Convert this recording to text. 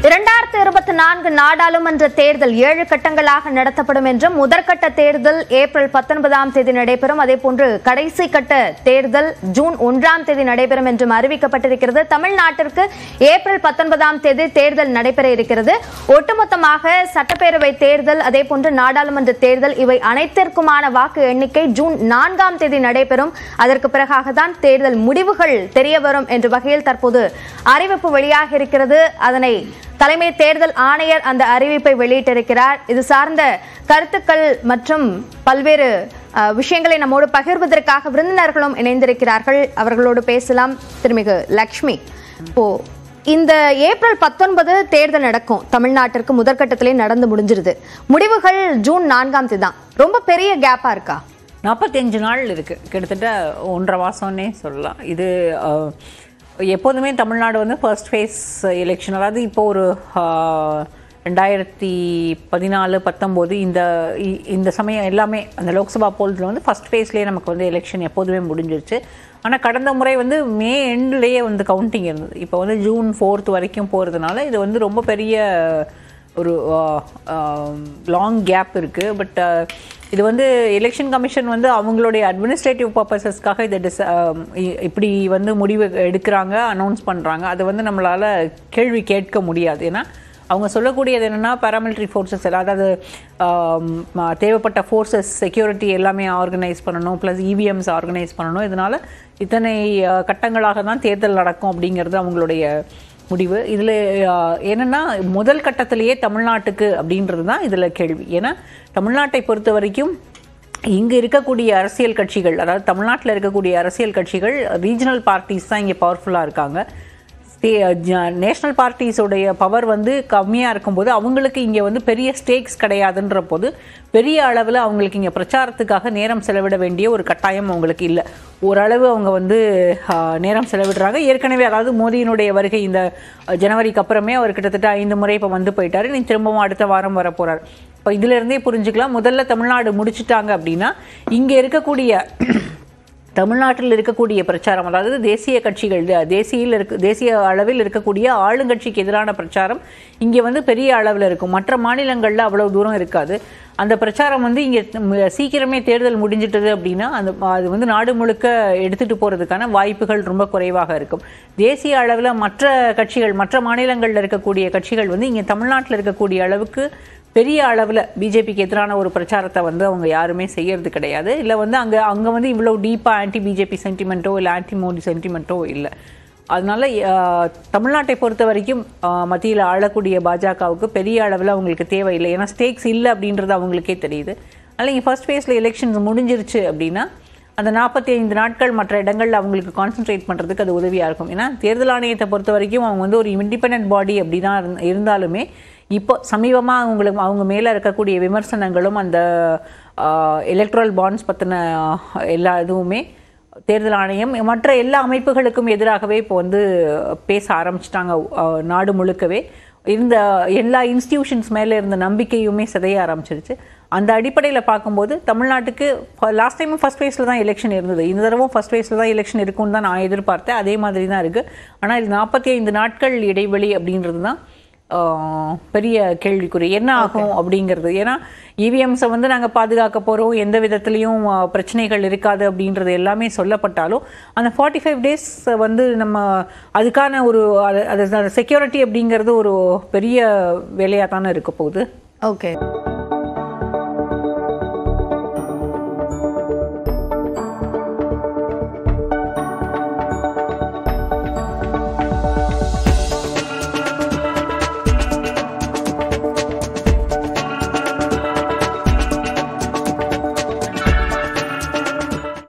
இரண்டாயிரத்து இருபத்தி நான்கு நாடாளுமன்ற தேர்தல் ஏழு கட்டங்களாக நடத்தப்படும் என்றும் முதற்கட்ட தேர்தல் ஏப்ரல் பத்தொன்பதாம் தேதி நடைபெறும் அதேபோன்று கடைசி கட்ட தேர்தல் ஜூன் ஒன்றாம் தேதி நடைபெறும் என்றும் அறிவிக்கப்பட்டிருக்கிறது தமிழ்நாட்டிற்கு ஏப்ரல் பத்தொன்பதாம் தேதி தேர்தல் நடைபெற இருக்கிறது ஒட்டுமொத்தமாக சட்டப்பேரவை தேர்தல் அதேபோன்று நாடாளுமன்ற தேர்தல் இவை அனைத்திற்குமான வாக்கு எண்ணிக்கை ஜூன் நான்காம் தேதி நடைபெறும் அதற்கு பிறகாக தான் தேர்தல் முடிவுகள் தெரிய வரும் என்ற வகையில் தற்போது அறிவிப்பு வெளியாக இருக்கிறது அதனை தலைமை தேர்தல் ஆணையர் அந்த அறிவிப்பை வெளியிட்டிருக்கிறார் இது சார்ந்த கருத்துக்கள் மற்றும் பல்வேறு அஹ், விஷயங்களை நம்மோடு பகிர்வதற்காக விருந்தினர்களும் இணைந்திருக்கிறார்கள் அவர்களோடு பேசலாம் திருமிகு லக்ஷ்மி இப்போ இந்த ஏப்ரல் பத்தொன்பது தேர்தல் நடக்கும் தமிழ்நாட்டிற்கு முதற்கட்டத்திலே நடந்து முடிஞ்சிருது முடிவுகள் ஜூன் நான்காம் தேதி தான் ரொம்ப பெரிய கேப்பா இருக்கா நாற்பத்தஞ்சு நாள் இருக்குது கிட்டத்தட்ட ஒன்றரை மாதம்னே சொல்லலாம் இது அஹ், எப்போதுமே தமிழ்நாடு வந்து ஃபர்ஸ்ட் ஃபேஸ் எலெக்ஷன் அதாவது இப்போ ஒரு அஹ், ரெண்டாயிரத்தி பதினாலு பத்தொம்போது இந்த இ- இந்த சமயம் எல்லாமே அந்த லோக்சபா போல்ஸில் வந்து ஃபர்ஸ்ட் ஃபேஸ்லேயே நமக்கு வந்து எலெக்ஷன் எப்போதுமே முடிஞ்சிருச்சு ஆனால் கடந்த முறை வந்து மே எண்ட்லேயே வந்து கவுண்டிங் இருந்தது இப்போ வந்து ஜூன் ஃபோர்த் வரைக்கும் போகிறதுனால இது வந்து ரொம்ப பெரிய ஒரு லாங் கேப் இருக்குது பட் இது வந்து எலெக்ஷன் கமிஷன் வந்து அவங்களுடைய அட்மினிஸ்ட்ரேட்டிவ் பர்பஸஸ்க்காக இதை டிஸ் இ- இப்படி வந்து முடிவு எடுக்கிறாங்க அனௌன்ஸ் பண்ணுறாங்க அதை வந்து நம்மளால் கேள்வி கேட்க முடியாது ஏன்னா அவங்க சொல்லக்கூடியது என்னென்னா paramilitary ஃபோர்ஸஸ் அதாவது ஆம், ம- தேவைப்பட்ட ஃபோர்ஸஸ் செக்யூரிட்டி எல்லாமே ஆர்கனைஸ் பண்ணணும் ப்ளஸ் இவிஎம்ஸ் ஆர்கனைஸ் பண்ணணும் இதனால் இத்தனை அஹ், கட்டங்களாக தான் தேர்தல் நடக்கும் அப்படிங்கிறது அவங்களுடைய முடிவு இதில் என்னென்னா முதல் கட்டத்திலேயே தமிழ்நாட்டுக்கு அப்படின்றது தான் இதில் கேள்வி ஏன்னா தமிழ்நாட்டை பொறுத்த வரைக்கும் இங்கே இருக்கக்கூடிய அரசியல் கட்சிகள் அதாவது தமிழ்நாட்டில் இருக்கக்கூடிய அரசியல் கட்சிகள் ரீஜனல் பார்ட்டிஸ் தான் இங்கே பவர்ஃபுல்லாக இருக்காங்க நேஷனல் பார்ட்டிஸோடைய பவர் வந்து கம்மியாக இருக்கும்போது அவங்களுக்கு இங்கே வந்து பெரிய ஸ்டேக்ஸ் கிடையாதுன்ற போது பெரிய அளவில் அவங்களுக்கு இங்கே பிரச்சாரத்துக்காக நேரம் செலவிட வேண்டிய ஒரு கட்டாயம் அவங்களுக்கு இல்லை ஓரளவு அவங்க வந்து ஆ, நேரம் செலவிடுறாங்க ஏற்கனவே அதாவது மோடியினுடைய வருகை இந்த ஜனவரிக்கு அப்புறமே அவர் கிட்டத்தட்ட ஐந்து முறை இப்போ வந்து போயிட்டாரு நீ திரும்பவும் அடுத்த வாரம் வர போறார் இப்போ இதுல இருந்தே புரிஞ்சுக்கலாம் முதல்ல தமிழ்நாடு முடிச்சிட்டாங்க அப்படின்னா இங்கே இருக்கக்கூடிய தமிழ்நாட்டில் இருக்கக்கூடிய பிரச்சாரம் அதாவது தேசிய கட்சிகள் தே- தேசியில் இருக்க தேசிய அளவில் இருக்கக்கூடிய ஆளுங்கட்சிக்கு எதிரான பிரச்சாரம் இங்கே வந்து பெரிய அளவில் இருக்கும் மற்ற மாநிலங்களில் அவ்வளவு தூரம் இருக்காது அந்த பிரச்சாரம் வந்து இங்கே ம- சீக்கிரமே தேர்தல் முடிஞ்சிட்டது அப்படின்னா அந்த அது வந்து நாடு முழுக்க எடுத்துட்டு போறதுக்கான வாய்ப்புகள் ரொம்ப குறைவாக இருக்கும் தேசிய அளவில் மற்ற கட்சிகள் மற்ற மாநிலங்களில் இருக்கக்கூடிய கட்சிகள் வந்து இங்கே தமிழ்நாட்டில் இருக்கக்கூடிய அளவுக்கு பெரிய அளவில் பிஜேபிக்கு எதிரான ஒரு பிரச்சாரத்தை வந்து அவங்க யாருமே செய்யறது கிடையாது இல்லை வந்து அங்கே அங்கே வந்து இவ்வளோ டீப்பாக ஆன்டி பிஜேபி சென்டிமெண்ட்டோ இல்லை ஆன்டி மோடி சென்டிமெண்ட்டோ இல்லை அதனால அஹ், தமிழ்நாட்டை பொறுத்த வரைக்கும் மத்தியில் ஆளக்கூடிய பாஜகவுக்கு பெரிய அளவில் அவங்களுக்கு தேவையில்லை ஏன்னா ஸ்டேக்ஸ் இல்லை அப்படின்றது அவங்களுக்கே தெரியுது அதனால் இங்கே ஃபர்ஸ்ட் ஃபேஸில் எலெக்ஷன்ஸ் முடிஞ்சிருச்சு அப்படின்னா அந்த நாற்பத்தி ஐந்து நாட்கள் மற்ற இடங்களில் அவங்களுக்கு கான்சென்ட்ரேட் பண்ணுறதுக்கு அது உதவியாக இருக்கும் ஏன்னா தேர்தல் ஆணையத்தை பொறுத்த வரைக்கும் அவங்க வந்து ஒரு இண்டிபெண்டன்ட் பாடி அப்படி தான் இருந்- இருந்தாலுமே இப்போ சமீபமாக அவங்களுக்கு அவங்க மேலே இருக்கக்கூடிய விமர்சனங்களும் அந்த எலக்ட்ரல் பாண்ட்ஸ் பற்றின எல்லா இதுவுமே தேர்தல் ஆணையம் மற்ற எல்லா அமைப்புகளுக்கும் எதிராகவே இப்போ வந்து பேச ஆரம்பிச்சிட்டாங்க நாடு முழுக்கவே இருந்த எல்லா இன்ஸ்டிடியூஷன்ஸ் மேலே இருந்த நம்பிக்கையுமே சிதைய ஆரம்பிச்சிருச்சு அந்த அடிப்படையில் பார்க்கும்போது தமிழ்நாட்டுக்கு லாஸ்ட் டைமும் ஃபர்ஸ்ட் ஃபேஸில் தான் எலெக்ஷன் இருந்தது இந்த தடவை ஃபர்ஸ்ட் ஃபேஸில் தான் எலெக்ஷன் இருக்கும்னு தான் நான் எதிர்பார்த்தேன் அதே மாதிரி தான் இருக்குது ஆனால் இது நாற்பத்தி ஐந்து நாட்கள் இடைவெளி அப்படின்றது தான் ஆஹ், பெரிய கேள்விக்குறி என்ன ஆகும் அப்படிங்கிறது ஏன்னா இவிஎம்ஸை வந்து நாங்கள் பாதுகாக்க போகிறோம் எந்த விதத்துலேயும் ஆஹ், பிரச்சனைகள் இருக்காது அப்படின்றது எல்லாமே சொல்லப்பட்டாலும் அந்த ஃபார்ட்டி ஃபைவ் டேஸ் வந்து நம்ம அதுக்கான ஒரு அது அது செக்யூரிட்டி அப்படிங்கிறது ஒரு பெரிய வேலையாக தானே இருக்க போகுது ஓகே